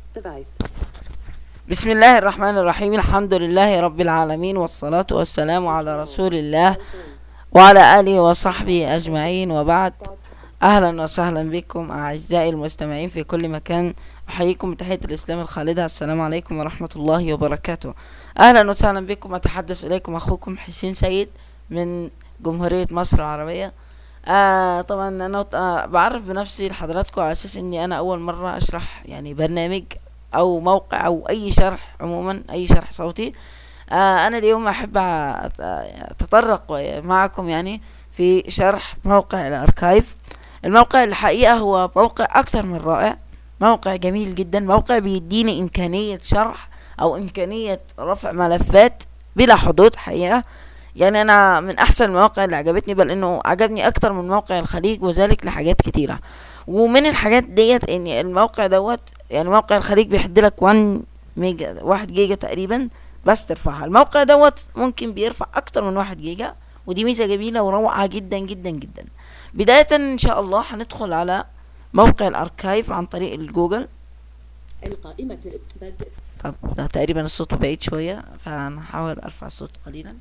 Device. بسم الله الرحمن الرحيم الحمد لله رب العالمين والصلاة والسلام على رسول الله وعلى آله وصحبه أجمعين وبعد أهلا وسهلا بكم أعزائي المستمعين في كل مكان أحييكم بتحية الإسلام الخالدة السلام عليكم ورحمة الله وبركاته أهلا وسهلا بكم أتحدث إليكم أخوكم حسين سيد من جمهورية مصر العربية آه طبعا أنا آه بعرف بنفسي لحضراتكم على أساس إني أنا أول مرة أشرح يعني برنامج أو موقع أو أي شرح عموما أي شرح صوتي آه أنا اليوم أحب أت- أتطرق معكم يعني في شرح موقع الأركايف الموقع الحقيقة هو موقع أكتر من رائع موقع جميل جدا موقع بيديني إمكانية شرح أو إمكانية رفع ملفات بلا حدود حقيقة يعني أنا من أحسن المواقع اللي عجبتني بل إنه عجبني أكتر من موقع الخليج وذلك لحاجات كتيرة ومن الحاجات ديت إن الموقع دوت يعني موقع الخليج بيحد لك 1 ميجا 1 جيجا تقريبا بس ترفعها الموقع دوت ممكن بيرفع أكتر من 1 جيجا ودي ميزة جميلة وروعة جدا جدا جدا بداية إن شاء الله هندخل على موقع الأركايف عن طريق الجوجل القائمة بدء طب ده تقريبا الصوت بعيد شوية فأنا هحاول أرفع الصوت قليلا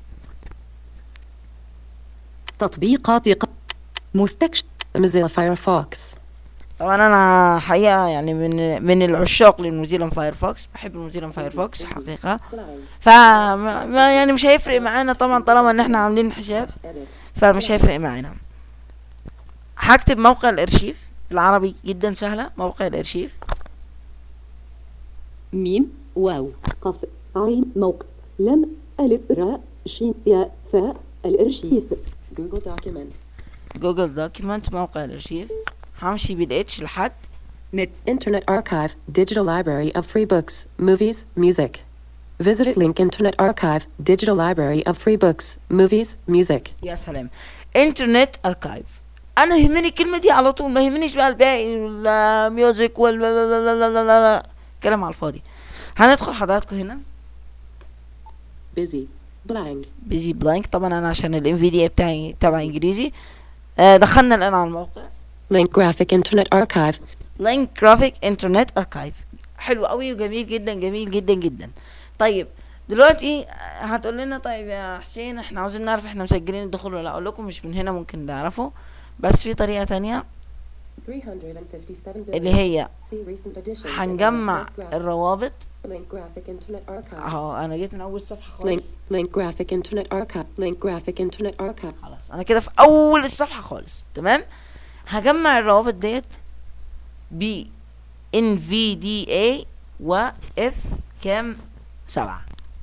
تطبيقات ق... مستكشف موزيلا فايرفوكس طبعا أنا حقيقة يعني من من العشاق للموزيلا فايرفوكس بحب الموزيلا فايرفوكس حقيقة ف يعني مش هيفرق معانا طبعا طالما إن احنا عاملين حساب فمش هيفرق معانا هكتب موقع الأرشيف بالعربي جدا سهلة موقع الأرشيف ميم واو قف عين موقع لم ألف راء شين ياء فاء الإرشيف جوجل دوكيمنت جوجل دوكيمنت موقع الأرشيف همشي بالاتش لحد Net Internet Archive, digital library of free books, movies, music. Visit link Internet Archive, digital library of free books, movies, music. يا سلام انترنت اركايف انا يهمني الكلمه دي على طول ما يهمنيش بقى الباقي والميوزك وال لا لا لا لا لا لا لا. كلام على الفاضي هندخل حضراتكم هنا Busy. Blank. بيزي بلانك طبعا انا عشان الانفيديا بتاعي تبع انجليزي آه دخلنا الان على الموقع Link Graphic Internet Archive. لينك جرافيك انترنت اركايف حلو قوي وجميل جدا جميل جدا جدا طيب دلوقتي آه، هتقول لنا طيب يا حسين احنا عاوزين نعرف احنا مسجلين الدخول ولا لا اقول لكم مش من هنا ممكن نعرفه بس في طريقه تانية 357 اللي هي See recent additions. هنجمع الروابط Link Graphic Internet Archive. اهو انا جيت من اول صفحه Link, خالص Link Graphic Internet Archive. Link Graphic Internet Archive. خلاص انا كده في اول الصفحه خالص تمام هجمع الروابط ديت ب NVDA و F كام سبعة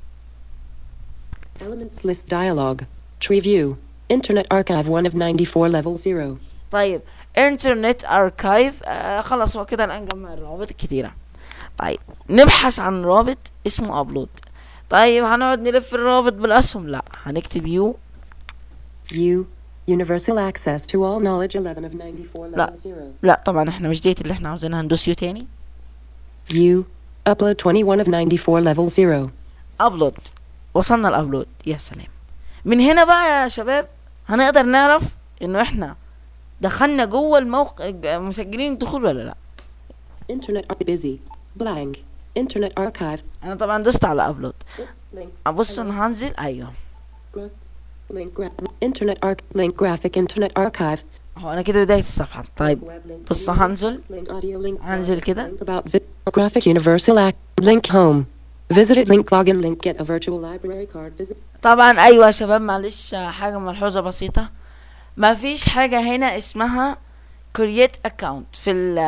Elements list dialog. Tree view. Internet Archive 1 of 94 level 0. طيب انترنت اركايف آه خلاص هو كده الان جمع الروابط الكتيرة طيب نبحث عن رابط اسمه ابلود طيب هنقعد نلف الرابط بالاسهم لا هنكتب يو U. Universal access to all knowledge 11 of 94 level لا. 0. لا طبعا احنا مش ديت اللي احنا عاوزينها هندوس يو تاني U. Upload 21 of 94 level 0. ابلود وصلنا الابلود يا سلام من هنا بقى يا شباب هنقدر نعرف انه احنا دخلنا جوه الموقع مسجلين الدخول ولا لا Internet ar- busy. Blank. Internet archive. انا طبعا دوست على ابلود Link. ابص انا هنزل ايوه Gra- link gra- Internet arc. Link graphic Internet archive. هو انا كده بداية الصفحة طيب Web link. بص هنزل Link audio link. هنزل كده Link about vi- graphic universal act. Link home. Visit it. Link login. Link get a virtual library card. Visit. طبعا ايوه يا شباب معلش حاجة ملحوظة بسيطة ما فيش حاجة هنا اسمها create account في ال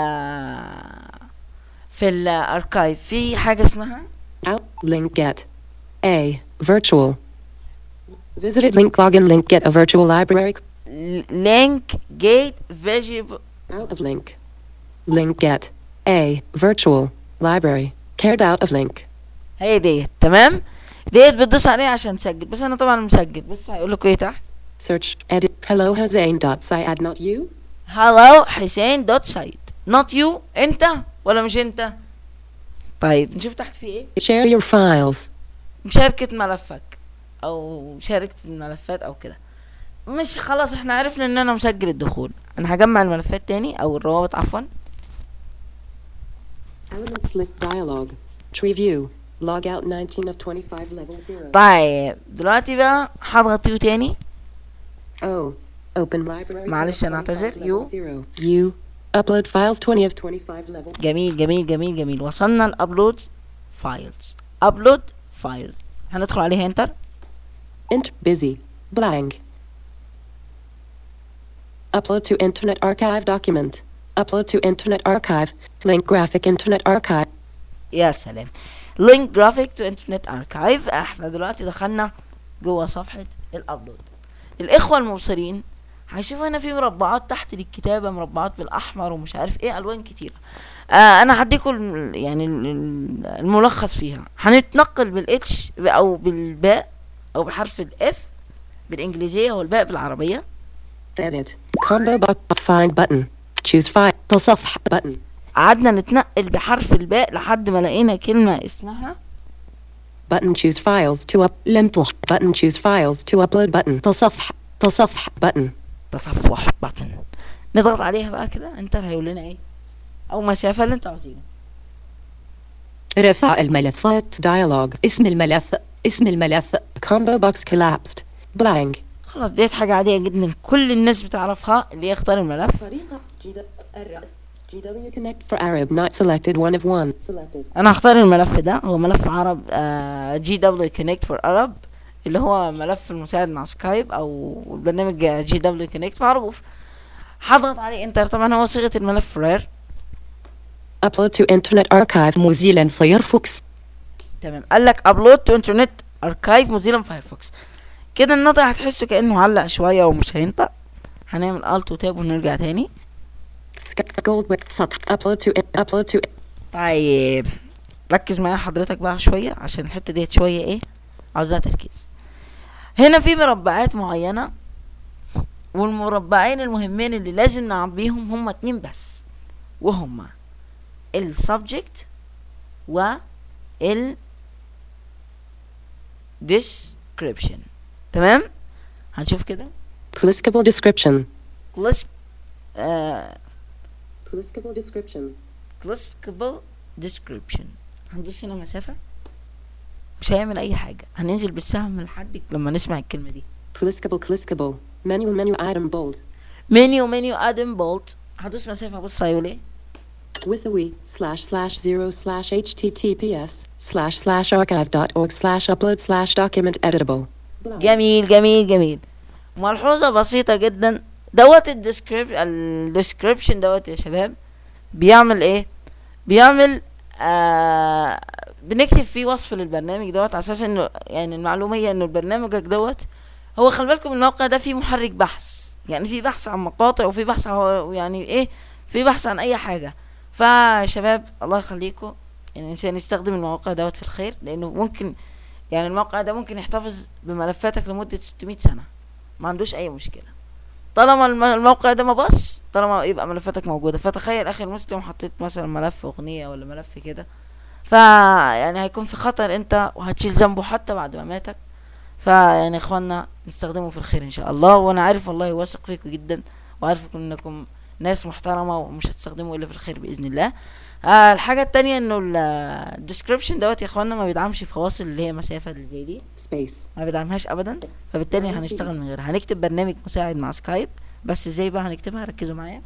في الاركايف في حاجة اسمها Out. Link get. A. Virtual. Visit it. Link login. Link get a virtual library. link gate vegetable Out of link. Link get. A. Virtual. Library. Cared out of link. هي ديت تمام ديت بتدوس عليها عشان تسجل بس انا طبعا مسجل بص هيقول لكم ايه تحت Search. Edit. Hello Hussein. Dot Syed. Not you. hello حسين دوت سايت not you انت ولا مش انت طيب نشوف تحت في ايه Share your files. مشاركة ملفك او مشاركة الملفات او كده مش خلاص احنا عرفنا ان انا مسجل الدخول انا هجمع الملفات تاني او الروابط عفوا Elements list dialog. Tree view. Log out 19 of 25 level 0. طيب دلوقتي بقى هضغط يو تاني O. Open library. معلش أنا 25 أعتذر. level 0. U. Upload files 20 of 25 level. جميل جميل جميل جميل وصلنا الابلود فايلز ابلود فايلز هندخل عليها انتر Int busy. Blank. Upload to Internet Archive document. Upload to Internet Archive. Link graphic Internet Archive. يا سلام لينك جرافيك تو انترنت اركايف احنا دلوقتي دخلنا جوه صفحه الابلود الاخوه المبصرين هيشوفوا هنا في مربعات تحت للكتابه مربعات بالاحمر ومش عارف ايه الوان كتيره آه انا هديكم الم- يعني ال- ال- الملخص فيها هنتنقل بالاتش او بالباء او بحرف الاف بالانجليزيه والباء بالعربيه Edit. Combo box. Find button. Choose file. تصفح button. قعدنا نتنقل بحرف الباء لحد ما لقينا كلمه اسمها Button choose files to up. لم تح. Button choose files to upload button. تصفح. تصفح button. تصفح بطن نضغط عليها بقى كده انتر هيقول لنا ايه او مسافه اللي انتوا عاوزينه رفع الملفات. Dialog. اسم الملف. اسم الملف. Combo box collapsed. Blank. خلاص ديت حاجه عاديه جدا كل الناس بتعرفها اللي يختار الملف طريقة الرأس. GW Connect for Arab not selected one of one. Selected. انا هختار الملف ده هو ملف عرب جي دبليو كونكت فور ارب اللي هو ملف المساعد مع سكايب او البرنامج جي دبليو كونكت معروف هضغط عليه انتر طبعا هو صيغه الملف رير Upload to Internet Archive. موزيلا فايرفوكس. تمام قال لك ابلود تو انترنت اركايف موزيلا فايرفوكس كده النطق هتحسه كانه علق شويه ومش هينطق هنعمل الت وتاب ونرجع تاني Sky gold with سطح. Upload to upload to طيب ركز معايا حضرتك بقى شويه عشان الحته ديت شويه ايه عاوزها تركيز هنا في مربعات معينه والمربعين المهمين اللي لازم نعبيهم هما اتنين بس وهما السبجكت و ال description تمام هنشوف كده Clickable description. كلاسب آه Clickable description. classifiable description هندوس هنا مسافة مش هيعمل أي حاجة هننزل بالسهم لحد لما نسمع الكلمة دي Clickable clickable. Menu menu item bold. منيو منيو ادم بولت هدوس مسافة بص هيقول ايه Wisawi slash slash zero slash https slash slash archive dot org slash upload slash document editable. جميل جميل جميل ملحوظة بسيطة جدا دوت الديسكريب الديسكريبشن دوت يا شباب بيعمل ايه بيعمل آه بنكتب فيه وصف للبرنامج دوت على اساس انه يعني المعلومة هي انه برنامجك دوت هو خلي بالكم الموقع ده فيه محرك بحث يعني في بحث عن مقاطع وفي بحث عن يعني ايه في بحث عن اي حاجة فشباب الله يخليكم يعني الانسان يستخدم المواقع دوت في الخير لانه ممكن يعني الموقع ده ممكن يحتفظ بملفاتك لمدة 600 سنة ما عندوش أي مشكلة طالما الم- الموقع ده ما بص طالما يبقى ملفاتك موجودة فتخيل أخي المسلم حطيت مثلا ملف أغنية ولا ملف كده فيعني هيكون في خطر أنت وهتشيل ذنبه حتى بعد ما ماتك فيعني يا إخوانا نستخدمه في الخير إن شاء الله وأنا عارف والله واثق فيكم جدا وعارف إنكم ناس محترمة ومش هتستخدموا إلا في الخير بإذن الله آه الحاجة التانية إنه الديسكريبشن دوت يا إخوانا ما بيدعمش فواصل اللي هي مسافة اللي زي دي Space. ما بيدعمهاش ابدا فبالتالي هنشتغل من غيرها هنكتب برنامج مساعد مع سكايب بس ازاي بقى هنكتبها ركزوا معايا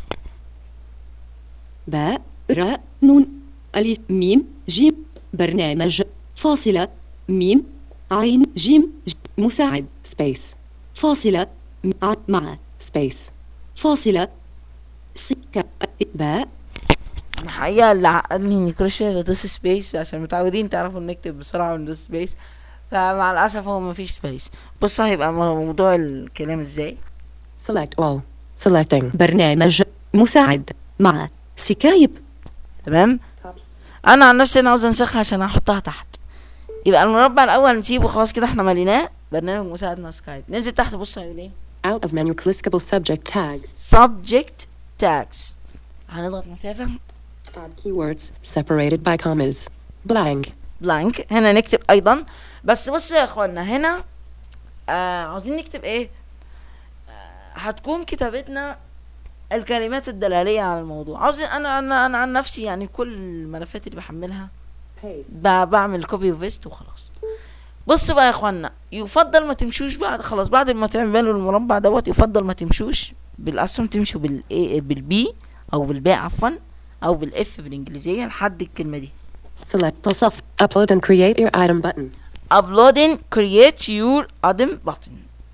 باء راء نون ألف ميم جيم برنامج فاصلة ميم عين جيم ج مساعد Space. فاصلة مع, مع Space. فاصلة سكة باء انا حقيقة اللي عقدني اني كل شوية بدوس سبيس عشان متعودين تعرفوا نكتب بسرعة وندوس سبيس فمع الاسف هو مفيش سبيس بص هيبقى مو- موضوع الكلام ازاي Select all. Selecting. برنامج مساعد مع سكايب تمام انا عن نفسي انا عاوز انسخها عشان احطها تحت يبقى المربع الاول نسيبه خلاص كده احنا مليناه برنامج مساعد مع سكايب ننزل تحت بص هيقول ايه Out of menu clickable subject tags. subject tags هنضغط مسافة Add keywords separated by commas. Blank. بلانك هنا نكتب ايضا بس بصوا يا اخوانا هنا آه عاوزين نكتب ايه آه هتكون كتابتنا الكلمات الدلاليه على الموضوع عاوز انا انا انا عن نفسي يعني كل الملفات اللي بحملها Paste. ب- بعمل كوبي وفيست وخلاص بص بقى يا اخوانا يفضل ما تمشوش بعد خلاص بعد ما تعملوا المربع دوت يفضل ما تمشوش بالاسهم تمشوا بالاي بالبي او بالباء عفوا او بالاف بالانجليزيه لحد الكلمه دي Select. تصف Upload and create your item button. uploading create your item button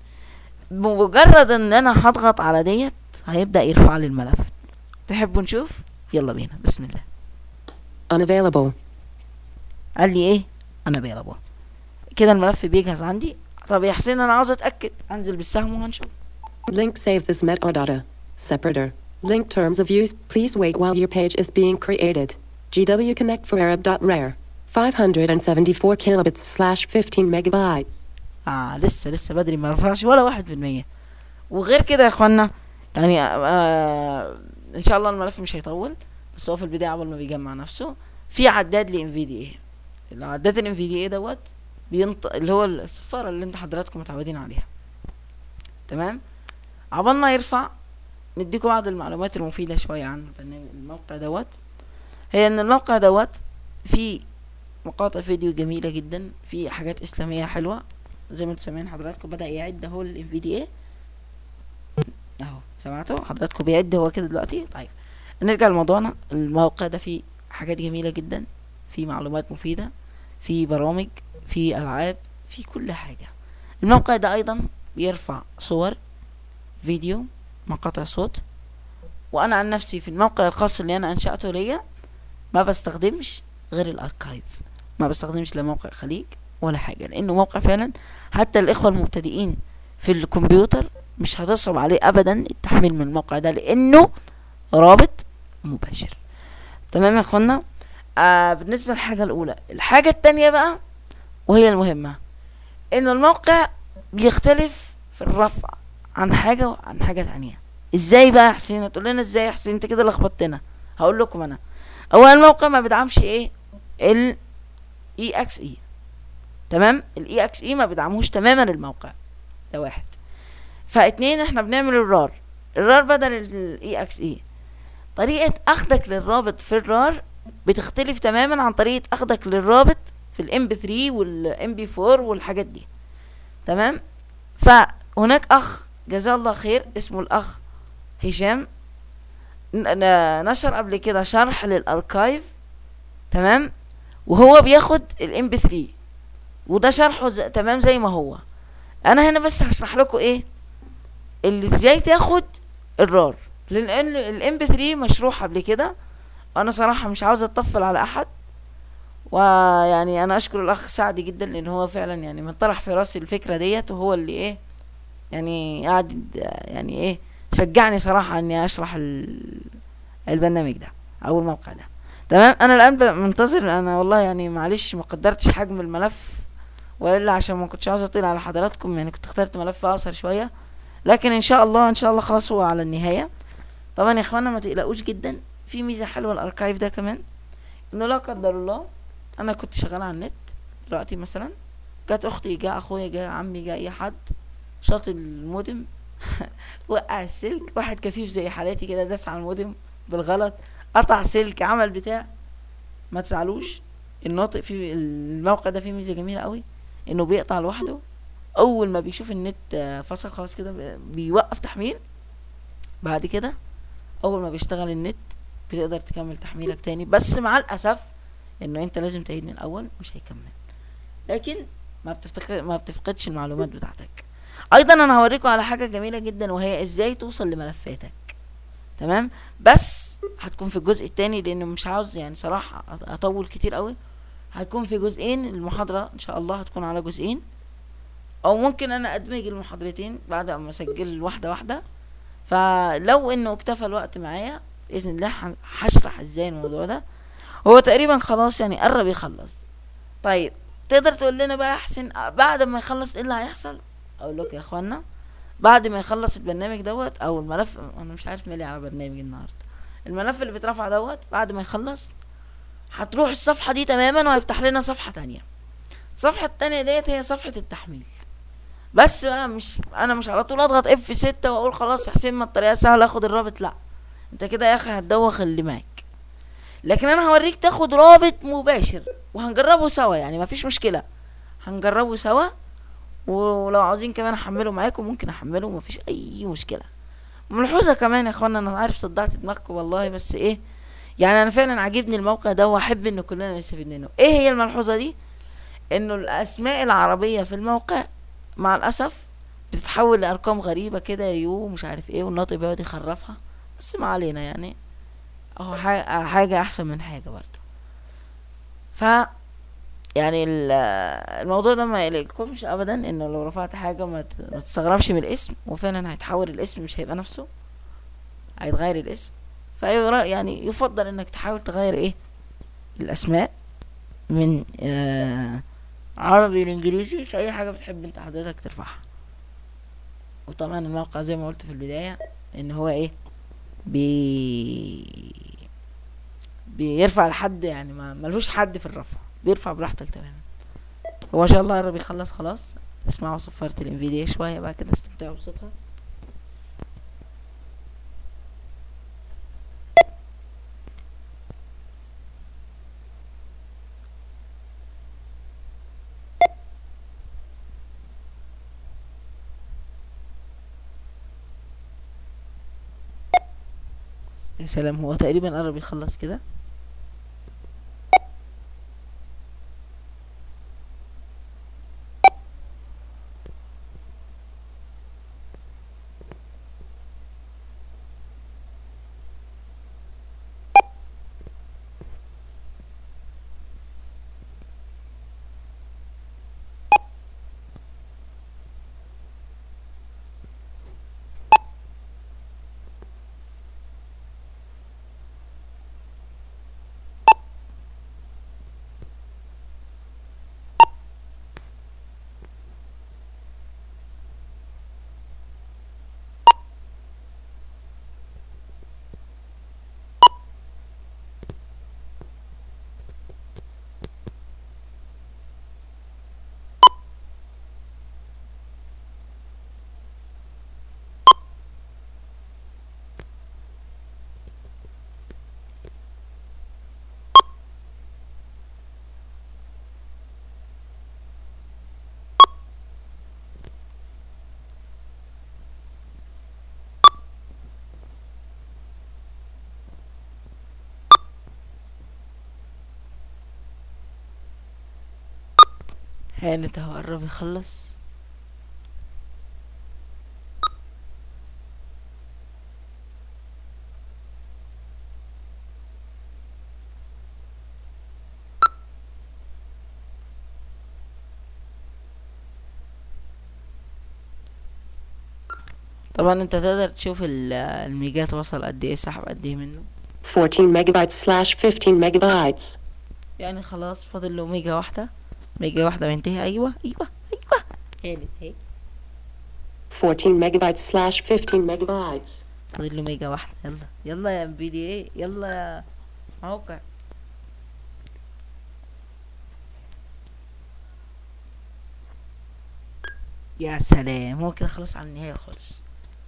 بمجرد ان انا هضغط على ديت هيبدا يرفع لي الملف تحبوا نشوف يلا بينا بسم الله Unavailable. قال لي ايه انا available كده الملف بيجهز عندي طب يا حسين انا عاوز اتاكد انزل بالسهم وهنشوف Link save this metadata. Separator. Link terms of use. Please wait while your page is being created. GW Connect for Arab.rare. 574 kilobits slash 15 megabytes. اه لسه لسه بدري ما رفعش ولا واحد في المية وغير كده يا اخوانا يعني آه ان شاء الله الملف مش هيطول بس هو في البداية قبل ما بيجمع نفسه في عداد لام في دي اي العداد الام في دي اي دوت بينط اللي هو الصفارة اللي انتوا حضراتكم متعودين عليها تمام عقبال ما يرفع نديكم بعض المعلومات المفيدة شوية عن البرنامج الموقع دوت هي ان الموقع دوت فيه مقاطع فيديو جميلة جدا في حاجات إسلامية حلوة زي ما انتم سامعين حضراتكم بدأ يعد اهو ال NVDA اهو سمعتوا حضراتكم بيعد هو كده دلوقتي طيب نرجع لموضوعنا الموقع ده فيه حاجات جميلة جدا فيه معلومات مفيدة فيه برامج فيه ألعاب فيه كل حاجة الموقع ده أيضا بيرفع صور فيديو مقاطع صوت وأنا عن نفسي في الموقع الخاص اللي أنا أنشأته ليا ما بستخدمش غير الأركايف ما بستخدمش لا موقع خليج ولا حاجة لأنه موقع فعلا حتى الإخوة المبتدئين في الكمبيوتر مش هتصعب عليه أبدا التحميل من الموقع ده لأنه رابط مباشر تمام يا اخوانا آه بالنسبة للحاجة الأولى الحاجة التانية بقى وهي المهمة إن الموقع بيختلف في الرفع عن حاجة وعن حاجة تانية ازاي بقى يا حسين هتقول لنا ازاي يا حسين انت كده لخبطتنا هقول لكم انا اولا الموقع ما بيدعمش ايه ال اي اكس اي تمام الاي اكس اي ما بيدعموش تماما الموقع ده واحد فاتنين احنا بنعمل الرار الرار بدل الاي اكس اي طريقة اخدك للرابط في الرار بتختلف تماما عن طريقة اخدك للرابط في الام بي 3 والام بي 4 والحاجات دي تمام فهناك اخ جزاه الله خير اسمه الاخ هشام ن- ن- نشر قبل كده شرح للاركايف تمام وهو بياخد الام بي 3 وده شرحه ز... تمام زي ما هو انا هنا بس هشرح لكم ايه اللي ازاي تاخد الرار لان الام بي 3 مشروح قبل كده وانا صراحه مش عاوز اطفل على احد ويعني انا اشكر الاخ سعد جدا لان هو فعلا يعني من طرح في راسي الفكره ديت وهو اللي ايه يعني قاعد يعني ايه شجعني صراحه اني اشرح ال- البرنامج ده او الموقع ده تمام انا الان ب- منتظر انا والله يعني معلش ما قدرتش حجم الملف والا عشان ما كنتش عاوز اطيل على حضراتكم يعني كنت اخترت ملف اقصر شويه لكن ان شاء الله ان شاء الله خلاص هو على النهايه طبعا يا اخوانا ما تقلقوش جدا في ميزه حلوه الاركايف ده كمان انه لا قدر الله انا كنت شغال على النت دلوقتي مثلا جت اختي جاء اخويا جاء عمي جاء اي حد شاط المودم وقع السلك واحد كفيف زي حالاتي كده داس على المودم بالغلط قطع سلك عمل بتاع ما تزعلوش الناطق في الموقع ده فيه ميزه جميله قوي انه بيقطع لوحده اول ما بيشوف النت آه، فصل خلاص كده بي- بيوقف تحميل بعد كده اول ما بيشتغل النت بتقدر تكمل تحميلك تاني بس مع الاسف انه انت لازم تعيد من الاول مش هيكمل لكن ما بتفتقد ما بتفقدش المعلومات بتاعتك ايضا انا هوريكم على حاجه جميله جدا وهي ازاي توصل لملفاتك تمام بس هتكون في الجزء التاني لانه مش عاوز يعني صراحه أط- اطول كتير قوي هيكون في جزئين المحاضره ان شاء الله هتكون على جزئين او ممكن انا ادمج المحاضرتين بعد ما اسجل واحده واحده فلو انه اكتفى الوقت معايا باذن الله ح- هشرح ازاي الموضوع ده هو تقريبا خلاص يعني قرب يخلص طيب تقدر تقول لنا بقى يا حسين آه، بعد ما يخلص ايه اللي هيحصل اقول لك يا اخوانا بعد ما يخلص البرنامج دوت او الملف انا مش عارف مالي على برنامج النهارده الملف اللي بيترفع دوت بعد ما يخلص هتروح الصفحه دي تماما وهيفتح لنا صفحه تانية الصفحه التانية ديت هي صفحه التحميل بس بقى مش انا مش على طول اضغط اف 6 واقول خلاص يا حسين ما الطريقه سهله اخد الرابط لا انت كده يا اخي هتدوخ اللي معاك لكن انا هوريك تاخد رابط مباشر وهنجربه سوا يعني مفيش مشكله هنجربه سوا ولو عاوزين كمان احمله معاكم ممكن احمله مفيش اي مشكله ملحوظه كمان يا اخوانا انا عارف صدعت دماغكم والله بس ايه يعني انا فعلا عاجبني الموقع ده واحب ان كلنا نستفيد منه ايه هي الملحوظه دي انه الاسماء العربيه في الموقع مع الاسف بتتحول لارقام غريبه كده يو مش عارف ايه والناطق بيقعد يخرفها بس ما علينا يعني اهو حاجه حاجة احسن من حاجه برضه ف يعني ال- الموضوع ده ما يقلقكمش ابدا انه لو رفعت حاجه ما ت- ما تستغربش من الاسم وفعلا هيتحول الاسم مش هيبقى نفسه هيتغير الاسم فأيوة يعني يفضل انك تحاول تغير ايه الاسماء من آه عربي لانجليزي في اي حاجه بتحب انت حضرتك ترفعها وطبعا الموقع زي ما قلت في البدايه ان هو ايه بي بيرفع لحد يعني ما ملهوش حد في الرفع بيرفع براحتك تماما هو ان شاء الله قرب يخلص خلاص اسمعوا صفارة الانفيديا شوية بقى كده استمتعوا بصوتها يا سلام هو تقريبا قرب يخلص كده هانت اهو قرب يخلص طبعا انت تقدر تشوف ال- الميجات وصل قد ايه سحب قد ايه منه 14 megabytes slash 15 megabytes. يعني خلاص فاضل له ميجا واحدة ميجا واحدة وينتهي ايوه ايوه ايوه هانت اهي 14 megabytes slash 15 megabytes. فاضل له ميجا واحدة يلا يلا يا ام بي دي ايه يلا يا موقع يا سلام هو كده خلاص على النهاية خالص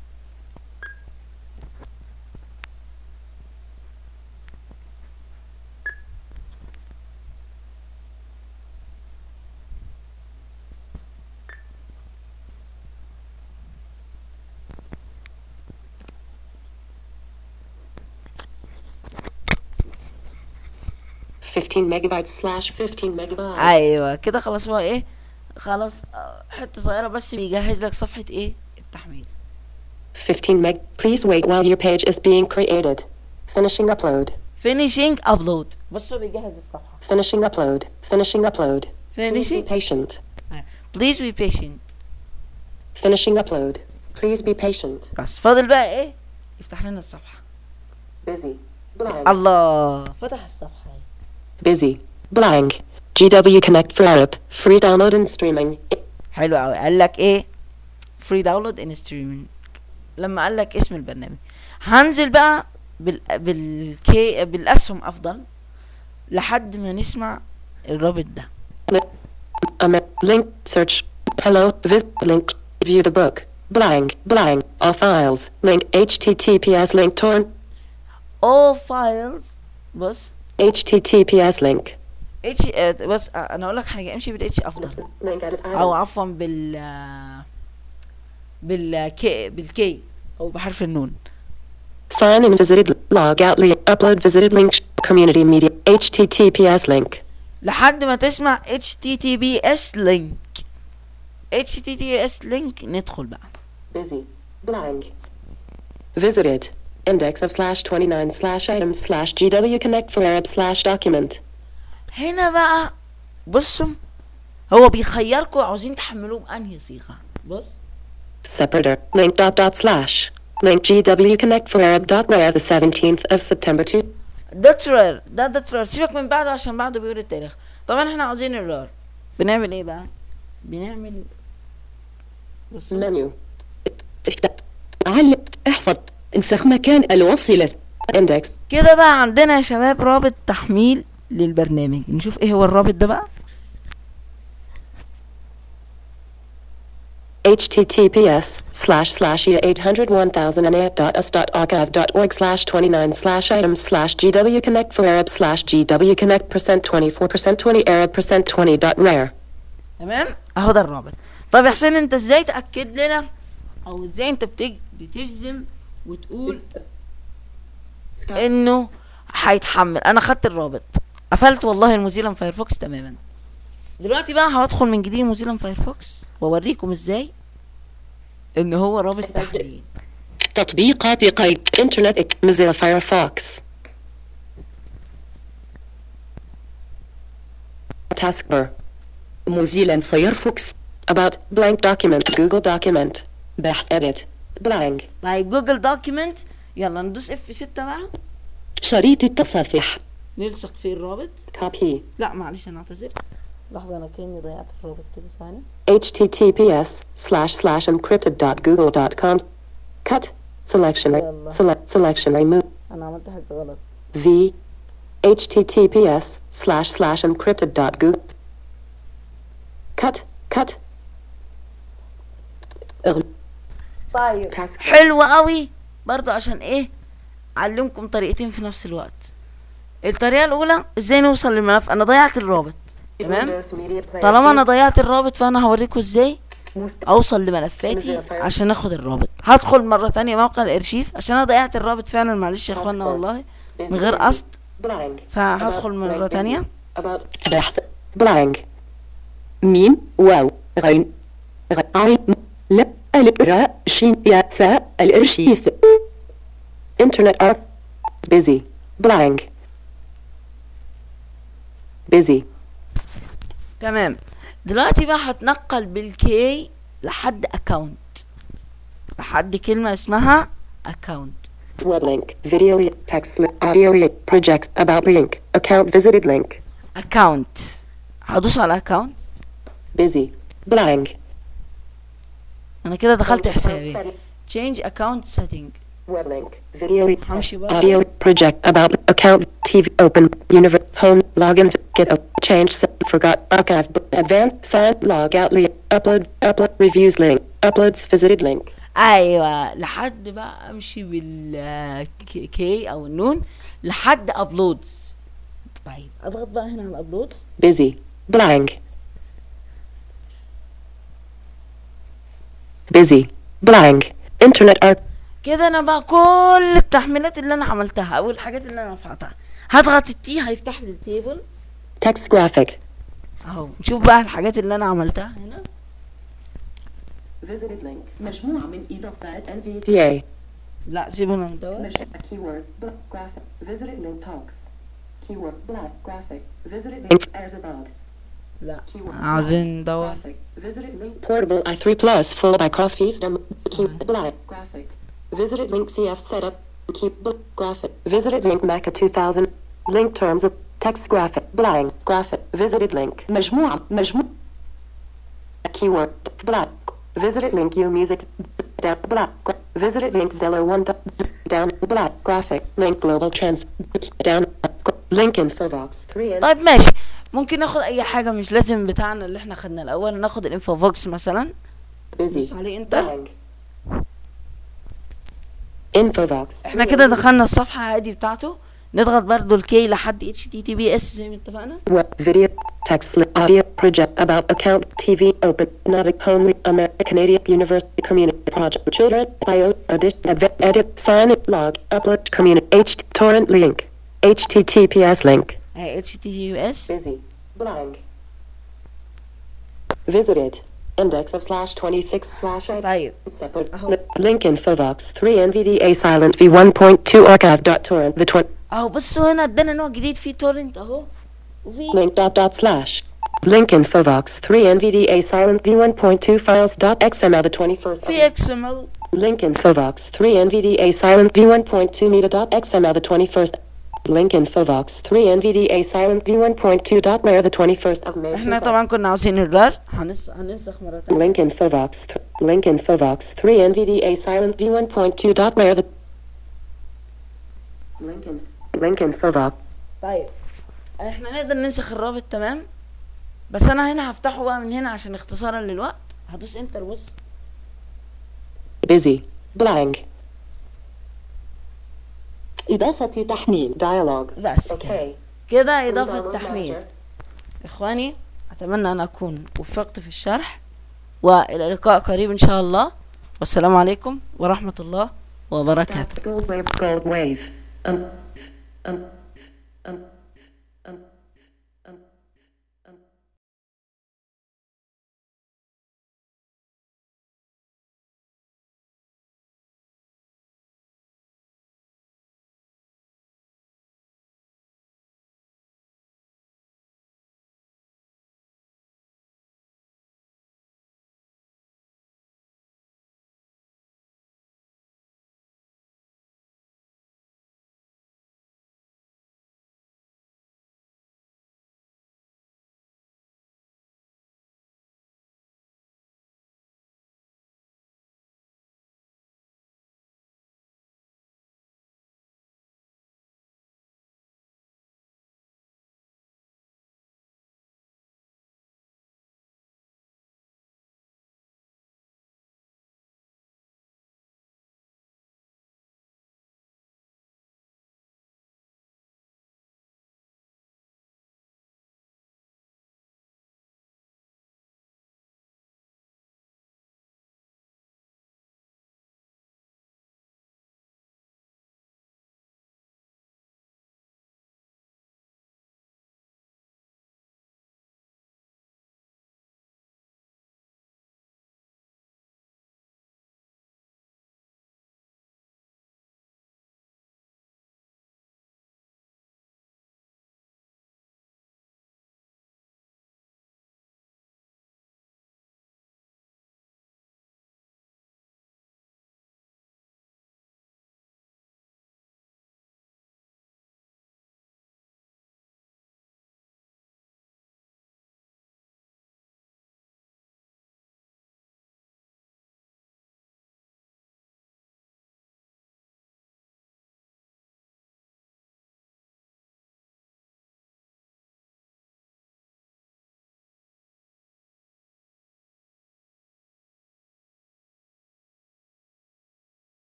Fifteen megabytes slash fifteen megabytes. ايوه كده خلاص هو ايه خلاص آه، حتة صغيرة بس بيجهز لك صفحة ايه التحميل 15 meg. Please wait while your page is being created. Finishing upload. finishing upload بص هو بيجهز الصفحة Finishing upload. Finishing upload. Please be finishing patient. please be patient Finishing upload. Please be patient. بس فاضل بقى ايه يفتح لنا الصفحة Busy. Blank. الله فتح الصفحة اهي. Busy. Blank. GW Connect for Arab. Free download and streaming. حلو قوي قال لك ايه فري داونلود ان ستريمينج لما قال لك اسم البرنامج هنزل بقى بال بالكي بالاسهم افضل لحد ما نسمع الرابط ده Amer- link. Search. Hello. Visit. Link. View the book. Blank. Blank. All files. Link. HTTPS link torrent. all files بص HTTPS link. اتش بص آه، انا اقول لك حاجه امشي بالاتش افضل Link edit او item. عفوا بال آه، بالكي بالكي او بحرف النون Sign in visited log out link upload visited link sh- community media HTTPS link. لحد ما تسمع HTTPS link HTTPS link ندخل بقى Busy. Blank. Visited. Index of slash 29 slash items slash GW connect for Arab slash document. هنا بقى بصوا هو بيخيركم عاوزين تحملوه بأنهي صيغة بص Separator. Link dot dot slash. Link GW connect for Arab dot rare the 17th of September 2. دوت رير ده دوت رير سيبك من بعده عشان بعده بيقول التاريخ طبعا احنا عاوزين الرار بنعمل ايه بقى بنعمل بص Menu. علق احفظ انسخ مكان الوصلة Index. كده بقى عندنا يا شباب رابط تحميل للبرنامج نشوف ايه هو الرابط ده بقى https slash slash e 801,008.us.archive.org slash 29 slash items slash GW connect for Arab slash GW connect percent 24 percent 20 Arab percent 20 dot rare. تمام اهو ده الرابط طب يا حسين انت ازاي تاكد لنا او ازاي انت بتج... بتجزم وتقول انه هيتحمل انا خدت الرابط قفلت والله الموزيلا فايرفوكس تماما دلوقتي بقى هدخل من جديد موزيلا فايرفوكس واوريكم ازاي ان هو رابط تحميل تطبيقات قيد Internet Mozilla Firefox. Taskbar. موزيلا فايرفوكس About blank document. Google document. بحث Edit. Blank. طيب جوجل دوكيمنت يلا ندوس اف 6 بقى شريط التصفح نلصق فيه الرابط Copy. لا معلش انا اعتذر لحظه انا كاني ضيعت الرابط كده ثواني https slash slash encrypted dot google dot com. Cut. Selection. يلا. Select. Selection. Remove. انا عملت حاجه غلط V. https slash slash encrypted dot google. Cut. Cut. اغل... طيب Task. حلو قوي برضو عشان ايه اعلمكم طريقتين في نفس الوقت الطريقه الاولى ازاي نوصل للملف انا ضيعت الرابط تمام طالما انا ضيعت الرابط فانا هوريكم ازاي اوصل لملفاتي عشان اخد الرابط هدخل مره تانية موقع الارشيف عشان انا ضيعت الرابط فعلا معلش يا اخوانا والله من غير قصد Blank. فهدخل مرة تانية About بحث blank. ميم واو غين غ... عين م- ل ألف راء شين يا فاء الأرشيف Internet arc. Busy. Blank. Busy. تمام دلوقتي بقى هتنقل بالكي لحد اكونت لحد كلمه اسمها اكونت Web link. Video link. Text link. Audio link. Projects. About link. Account visited link. اكونت هدوس على اكونت Busy. Blank. انا كده دخلت حسابي change account setting Web link. Video link. همشي بقى Audio project about account TV open universe home login get up change set forgot archive advanced sign log out link upload upload reviews link uploads visited link ايوه لحد بقى امشي بالكي او النون لحد ابلودز طيب اضغط بقى هنا على ابلودز busy blank busy blank internet arc كده انا بقى كل التحميلات اللي انا عملتها او الحاجات اللي انا رفعتها هضغط التي هيفتح لي التيبل text graphic اهو نشوف بقى الحاجات اللي انا عملتها هنا visited link مجموعة من إضافات NVDA لا سيبونا من دوت keyword black graphic visited link talks keyword black graphic visited link Arzabad لا keyword عاوزين ندور graphic visited link portable i3 plus full by coffee keep black graphic visited link cf setup keep black graphic visited link maca 2000 link terms of text graphic blank graphic visited link مجموعة مجموعة keyword black visited link u music down black gra- visited link zello 1 dot- down black graphic link global trends down link infobox 3 طيب ماشي ممكن ناخد اي حاجه مش لازم بتاعنا اللي احنا خدناه الاول ناخد الانفوفوكس مثلا busy دوس عليه انتر blank Infobox. احنا كده دخلنا الصفحة عادي بتاعته نضغط برضو الكي لحد HTTPS زي ما اتفقنا Web video. Text li- audio project about account TV open Navic home American Canadian University Community Project Children bio edit edit, edit sign it log upload community H torrent link HTTPS link اهي HTTPS busy blank visited index of slash 26 slash I طيب separate أهو. li- link infobox 3 NVDA silent v1.2 archive dot torrent the 20 اهو بصوا هنا ادانا نوع جديد فيه تورنت اهو وفي link dot dot slash link infobox 3 NVDA silent v1.2 files dot XML the 21st في اكس ام ال link infobox 3 NVDA silent v1.2 meta dot XML the 21st link infobox 3 NVDA silent v1.2 dot rare the 21st of May احنا 2000. طبعا كنا عاوزين الرار هنس... هننسخ مرة تانية link infobox th- link infobox 3 NVDA silent v1.2 dot rare the link in link infobox طيب احنا نقدر ننسخ الرابط تمام بس انا هنا هفتحه بقى من هنا عشان اختصارا للوقت هدوس انتر بص busy blank إضافة تحميل dialogue بس كده. okay كده اضافة تحميل اخواني اتمنى ان اكون وفقت في الشرح والى لقاء قريب ان شاء الله والسلام عليكم ورحمة الله وبركاته Gold wave, gold wave. Um, um, um, um.